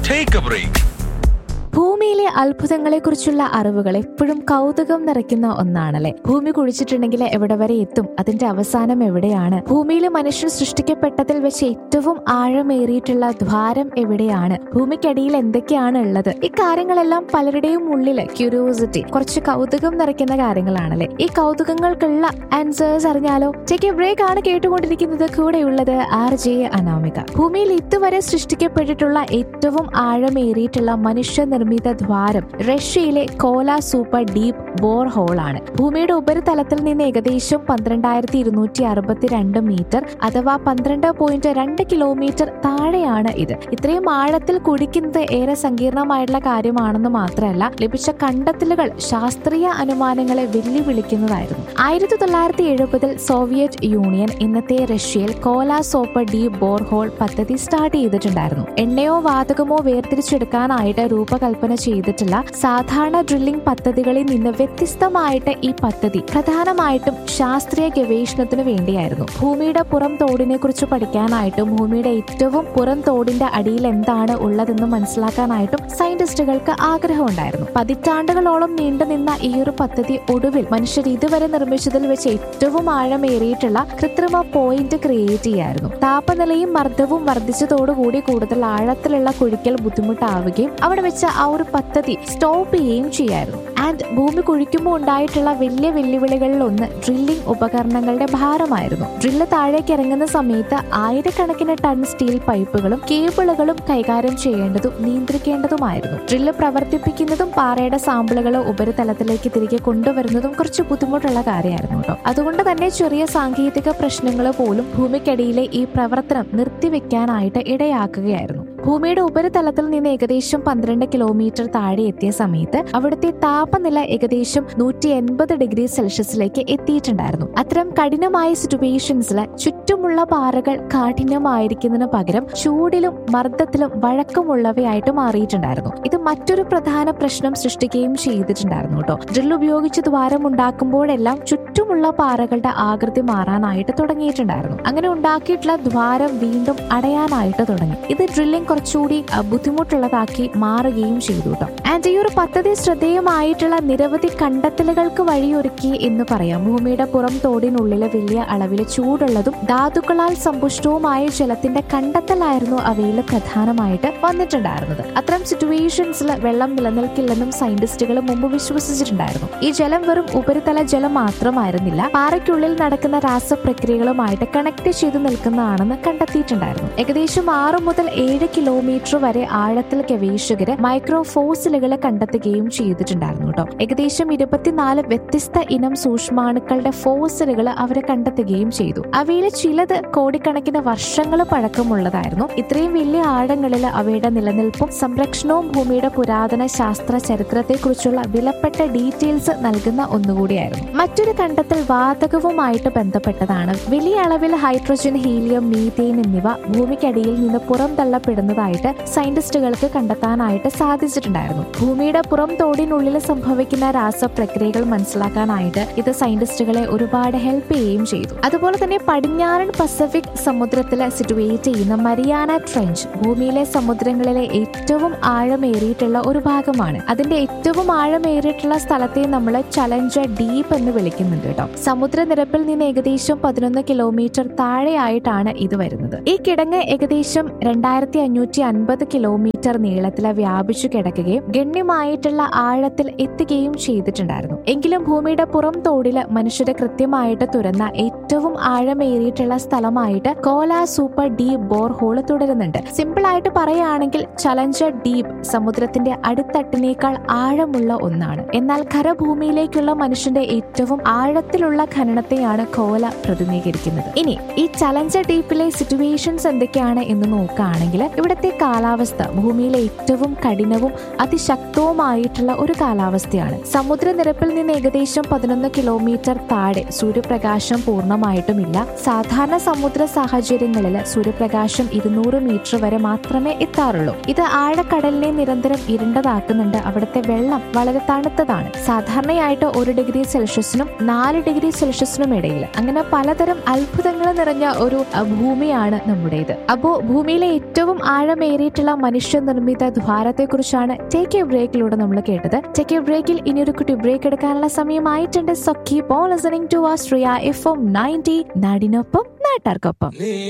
Take a break. ഭൂമിയിലെ അത്ഭുതങ്ങളെക്കുറിച്ചുള്ള അറിവുകൾ എപ്പോഴും കൗതുകം നിറയ്ക്കുന്ന ഒന്നാണല്ലേ ഭൂമി കുഴിച്ചിട്ടുണ്ടെങ്കിൽ എവിടെ വരെ എത്തും അതിന്റെ അവസാനം എവിടെയാണ് ഭൂമിയിൽ മനുഷ്യൻ സൃഷ്ടിക്കപ്പെട്ടതിൽ വെച്ച് ഏറ്റവും ആഴമേറിയിട്ടുള്ള ദ്വാരം എവിടെയാണ് ഭൂമിക്കടിയിൽ എന്തൊക്കെയാണ് ഉള്ളത് ഈ കാര്യങ്ങളെല്ലാം പലരുടെയും ഉള്ളില് ക്യൂരിയോസിറ്റി കുറച്ച് കൗതുകം നിറയ്ക്കുന്ന കാര്യങ്ങളാണല്ലേ ഈ കൗതുകങ്ങൾക്കുള്ള ആൻസേഴ്സ് അറിഞ്ഞാലോ ടേക്ക് എ ബ്രേക്ക് ആണ് കേട്ടുകൊണ്ടിരിക്കുന്നത് കൂടെയുള്ളത് ആർ ജെ അനാമിക ഭൂമിയിൽ ഇതുവരെ സൃഷ്ടിക്കപ്പെട്ടിട്ടുള്ള ഏറ്റവും ആഴമേറിയിട്ടുള്ള മനുഷ്യനിർമ്മിത ദ്വാരം റഷ്യയിലെ കോല സൂപ്പർ ഡീപ് ബോർ ഹോൾ ആണ് ഭൂമിയുടെ ഉപരിതലത്തിൽ നിന്ന് ഏകദേശം പന്ത്രണ്ടായിരത്തി ഇരുന്നൂറ്റി അറുപത്തിരണ്ട് മീറ്റർ അഥവാ പന്ത്രണ്ട് പോയിന്റ് രണ്ട് കിലോമീറ്റർ താഴെയാണ് ഇത് ഇത്രയും ആഴത്തിൽ കുടിക്കുന്നത് ഏറെ സങ്കീർണമായിട്ടുള്ള കാര്യമാണെന്ന് മാത്രമല്ല ലഭിച്ച കണ്ടെത്തലുകൾ ശാസ്ത്രീയ അനുമാനങ്ങളെ വെല്ലുവിളിക്കുന്നതായിരുന്നു ആയിരത്തി തൊള്ളായിരത്തി എഴുപതിൽ സോവിയറ്റ് യൂണിയൻ ഇന്നത്തെ റഷ്യയിൽ Kola super deep bore hole പദ്ധതി സ്റ്റാർട്ട് ചെയ്തിട്ടുണ്ടായിരുന്നു എണ്ണയോ വാതകമോ വേർതിരിച്ചെടുക്കാനായിട്ട് രൂപകൽപ്പന ചെയ്തിട്ടുള്ള സാധാരണ ഡ്രില്ലിംഗ് പദ്ധതികളിൽ നിന്ന് വ്യത്യസ്തമായിട്ട് ഈ പദ്ധതി പ്രധാനമായിട്ടും ശാസ്ത്രീയ ഗവേഷണത്തിന് വേണ്ടിയായിരുന്നു ഭൂമിയുടെ പുറം തോടിനെ കുറിച്ച് പഠിക്കാനായിട്ടും ഭൂമിയുടെ ഏറ്റവും പുറം തോടിന്റെ അടിയിൽ എന്താണ് ഉള്ളതെന്ന് മനസ്സിലാക്കാനായിട്ടും സയന്റിസ്റ്റുകൾക്ക് ആഗ്രഹമുണ്ടായിരുന്നു പതിറ്റാണ്ടുകളോളം നീണ്ടുനിന്ന ഈ ഒരു പദ്ധതി ഒടുവിൽ മനുഷ്യർ ഇതുവരെ നിർമ്മിച്ചതിൽ വെച്ച് ഏറ്റവും ആഴമേറിയിട്ടുള്ള കൃത്രിമ പോയിന്റ് ക്രിയേറ്റ് ചെയ്യായിരുന്നു താപനിലയും മർദ്ദവും വർദ്ധിച്ചതോടുകൂടി കൂടുതൽ ആഴത്തിലുള്ള കുഴിക്കൽ ബുദ്ധിമുട്ടാവുകയും അവിടെ വെച്ച് ആ ഒരു പദ്ധതി സ്റ്റോപ്പ് ചെയ്യുകയും ചെയ്യായിരുന്നു ആൻഡ് ഭൂമി കുഴിക്കുമ്പോൾ ഉണ്ടായിട്ടുള്ള വലിയ വെല്ലുവിളികളിൽ ഒന്ന് ഡ്രില്ലിംഗ് ഉപകരണങ്ങളുടെ ഭാരമായിരുന്നു ഡ്രില്ല് താഴേക്ക് ഇറങ്ങുന്ന സമയത്ത് ആയിരക്കണക്കിന് ടൺ സ്റ്റീൽ പൈപ്പുകളും കേബിളുകളും കൈകാര്യം ചെയ്യേണ്ടതും നിയന്ത്രിക്കേണ്ടതുമായിരുന്നു ഡ്രില്ല് പ്രവർത്തിപ്പിക്കുന്നതും പാറയുടെ സാമ്പിളുകൾ ഉപരിതലത്തിലേക്ക് തിരികെ കൊണ്ടുവരുന്നതും കുറച്ച് ബുദ്ധിമുട്ടുള്ള കാര്യമായിരുന്നു കേട്ടോ അതുകൊണ്ട് തന്നെ ചെറിയ സാങ്കേതിക പ്രശ്നങ്ങൾ പോലും ഭൂമിക്കടിയിലെ ഈ പ്രവർത്തനം നിർത്തിവെക്കാനായിട്ട് ഇടയാക്കുകയായിരുന്നു ഭൂമിയുടെ ഉപരിതലത്തിൽ നിന്ന് ഏകദേശം പന്ത്രണ്ട് കിലോമീറ്റർ താഴെ എത്തിയ സമയത്ത് അവിടുത്തെ താപനില ഏകദേശം നൂറ്റി എൺപത് ഡിഗ്രി സെൽഷ്യസിലേക്ക് എത്തിയിട്ടുണ്ടായിരുന്നു അത്തരം കഠിനമായ സിറ്റുവേഷൻസിൽ ചുറ്റുമുള്ള പാറകൾ കാഠിന്യമായിരിക്കുന്നതിന് പകരം ചൂടിലും മർദ്ദത്തിലും വഴക്കമുള്ളവയായിട്ട് മാറിയിട്ടുണ്ടായിരുന്നു ഇത് മറ്റൊരു പ്രധാന പ്രശ്നം സൃഷ്ടിക്കുകയും ചെയ്തിട്ടുണ്ടായിരുന്നു കേട്ടോ ഡ്രിൽ ഉപയോഗിച്ച് ദ്വാരം ഉണ്ടാക്കുമ്പോഴെല്ലാം ചുറ്റുമുള്ള പാറകളുടെ ആകൃതി മാറാനായിട്ട് തുടങ്ങിയിട്ടുണ്ടായിരുന്നു അങ്ങനെ ഉണ്ടാക്കിയിട്ടുള്ള ദ്വാരം വീണ്ടും അടയാനായിട്ട് തുടങ്ങി ഇത് ഡ്രില്ലിംഗ് കുറച്ചുകൂടി അഹ്, ബുദ്ധിമുട്ടുള്ളതാക്കി മാറുകയും ചെയ്തു കേട്ടോ ആൻഡ് ഈ ഒരു പദ്ധതി ശ്രദ്ധേയമായിട്ടുള്ള നിരവധി കണ്ടെത്തലുകൾക്ക് വഴിയൊരുക്കി എന്ന് പറയാം ഭൂമിയുടെ പുറം തോടിനുള്ളിലെ വലിയ അളവിൽ ചൂടുള്ളതും ധാതുക്കളാൽ സമ്പുഷ്ടവുമായ ജലത്തിന്റെ കണ്ടെത്തലായിരുന്നു അവയിൽ പ്രധാനമായിട്ട് വന്നിട്ടുണ്ടായിരുന്നത് അത്തരം സിറ്റുവേഷൻസിൽ വെള്ളം നിലനിൽക്കില്ലെന്നും സയന്റിസ്റ്റുകൾ മുമ്പ് വിശ്വസിച്ചിട്ടുണ്ടായിരുന്നു ഈ ജലം വെറും ഉപരിതല ജലം മാത്രമായിരുന്നില്ല പാറയ്ക്കുള്ളിൽ നടക്കുന്ന രാസപ്രക്രിയകളുമായിട്ട് കണക്ട് ചെയ്ത് നിൽക്കുന്നതാണെന്ന് കണ്ടെത്തിയിട്ടുണ്ടായിരുന്നു ഏകദേശം ആറ് മുതൽ ഏഴ് കിലോമീറ്റർ വരെ ആഴത്തിൽ ഗവേഷകര് മൈക്രോ ഫോസിലുകൾ കണ്ടെത്തുകയും ചെയ്തിട്ടുണ്ടായിരുന്നു കേട്ടോ ഏകദേശം ഇരുപത്തിനാല് വ്യത്യസ്ത ഇനം സൂക്ഷ്മാണുക്കളുടെ ഫോസിലുകൾ അവരെ കണ്ടെത്തുകയും ചെയ്തു അവയിൽ ചിലത് കോടിക്കണക്കിന് വർഷങ്ങൾ പഴക്കമുള്ളതായിരുന്നു ഇത്രയും വലിയ ആഴങ്ങളിൽ അവയുടെ നിലനിൽപ്പും സംരക്ഷണവും ഭൂമിയുടെ പുരാതന ശാസ്ത്ര ചരിത്രത്തെക്കുറിച്ചുള്ള വിലപ്പെട്ട ഡീറ്റെയിൽസ് നൽകുന്ന ഒന്നുകൂടിയായിരുന്നു മറ്റൊരു കണ്ടെത്തൽ വാതകവുമായിട്ട് ബന്ധപ്പെട്ടതാണ് വലിയ അളവിൽ ഹൈഡ്രജൻ ഹീലിയം മീഥെയിൻ എന്നിവ ഭൂമിക്കടിയിൽ നിന്ന് പുറം തള്ളപ്പെടുന്നതായിട്ട് സയന്റിസ്റ്റുകൾക്ക് കണ്ടെത്താനായിട്ട് സാധിച്ചിട്ടുണ്ടായിരുന്നു ഭൂമിയുടെ പുറം തോടിനുള്ളിൽ സംഭവിക്കുന്ന രാസപ്രക്രിയകൾ മനസ്സിലാക്കാനായിട്ട് ഇത് സയന്റിസ്റ്റുകളെ ഒരുപാട് ഹെൽപ്പ് ചെയ്യുകയും ചെയ്തു അതുപോലെ തന്നെ പടിഞ്ഞാറൻ പസഫിക് സമുദ്രത്തിൽ സിറ്റുവേറ്റ് ചെയ്യുന്ന മരിയാന ട്രെഞ്ച് ഭൂമിയിലെ സമുദ്രങ്ങളിലെ ഏറ്റവും ആഴമേറിയിട്ടുള്ള ഒരു ഭാഗമാണ് അതിന്റെ ഏറ്റവും ആഴമേറിയിട്ടുള്ള സ്ഥലത്തെ നമ്മൾ ചലഞ്ചർ ഡീപ്പ് എന്ന് വിളിക്കുന്നുണ്ട് കേട്ടോ സമുദ്രനിരപ്പിൽ നിന്ന് ഏകദേശം പതിനൊന്ന് കിലോമീറ്റർ താഴെയായിട്ടാണ് ഇത് വരുന്നത് ഈ കിടങ്ങ് ഏകദേശം രണ്ടായിരത്തി അഞ്ഞൂറ്റി അൻപത് കിലോമീറ്റർ നീളത്തിൽ വ്യാപിച്ചു കിടക്കുകയും ഗണ്യമായിട്ടുള്ള ആഴത്തിൽ എത്തുകയും ചെയ്തിട്ടുണ്ടായിരുന്നു എങ്കിലും ഭൂമിയുടെ പുറം തോടില് മനുഷ്യരെ കൃത്യമായിട്ട് തുറന്ന ഏറ്റവും ആഴമേറിയിട്ടുള്ള സ്ഥലമായിട്ട് Kola super deep bore hole തുടരുന്നുണ്ട് സിമ്പിൾ ആയിട്ട് പറയുകയാണെങ്കിൽ ചലഞ്ചർ ഡീപ് സമുദ്രത്തിന്റെ അടിത്തട്ടിനേക്കാൾ ആഴമുള്ള ഒന്നാണ് എന്നാൽ ഖരഭൂമിയിലേക്കുള്ള മനുഷ്യന്റെ ഏറ്റവും ആഴത്തിലുള്ള ഖനനത്തെയാണ് കോല പ്രതിനിധീകരിക്കുന്നത് ഇനി ഈ ചലഞ്ചർ ഡീപ്പിലെ സിറ്റുവേഷൻസ് എന്തൊക്കെയാണ് എന്ന് നോക്കുകയാണെങ്കിൽ ഇവിടുത്തെ കാലാവസ്ഥ ഭൂമിയിലെ ഏറ്റവും കഠിനവും അതിശക്തവുമായിട്ടുള്ള ഒരു കാലാവസ്ഥയാണ് സമുദ്രനിരപ്പിൽ നിന്ന് ഏകദേശം പതിനൊന്ന് കിലോമീറ്റർ താഴെ സൂര്യപ്രകാശം പൂർണ്ണമായിട്ടുമില്ല സാധാരണ സമുദ്ര സാഹചര്യങ്ങളിൽ സൂര്യപ്രകാശം ഇരുന്നൂറ് മീറ്റർ വരെ മാത്രമേ എത്താറുള്ളൂ ഇത് ആഴക്കടലിനെ നിരന്തരം ഇരുണ്ടതാക്കുന്നുണ്ട് അവിടുത്തെ വെള്ളം വളരെ തണുത്തതാണ് സാധാരണയായിട്ട് ഒരു ഡിഗ്രി സെൽഷ്യസിനും നാല് നാല് ഡിഗ്രി സെൽഷ്യസിനും ഇടയിൽ അങ്ങനെ പലതരം അത്ഭുതങ്ങൾ നിറഞ്ഞ ഒരു അ, ഭൂമിയാണ് നമ്മുടേത് അപ്പോ ഭൂമിയിലെ ഏറ്റവും ആഴമേറിയിട്ടുള്ള മനുഷ്യനിർമ്മിത ദ്വാരത്തെക്കുറിച്ചാണ് ടേക്ക് എ ബ്രേക്കിലൂടെ നമ്മൾ കേട്ടത് ടേക്ക് എ ബ്രേക്കിൽ ഇനി ഒരു കുട്ടി ബ്രേക്ക് എടുക്കാനുള്ള സമയമായിട്ടുണ്ട് so keep on listening to uh Shreya F M ninety നാടിനൊപ്പം നാട്ടാർക്കൊപ്പം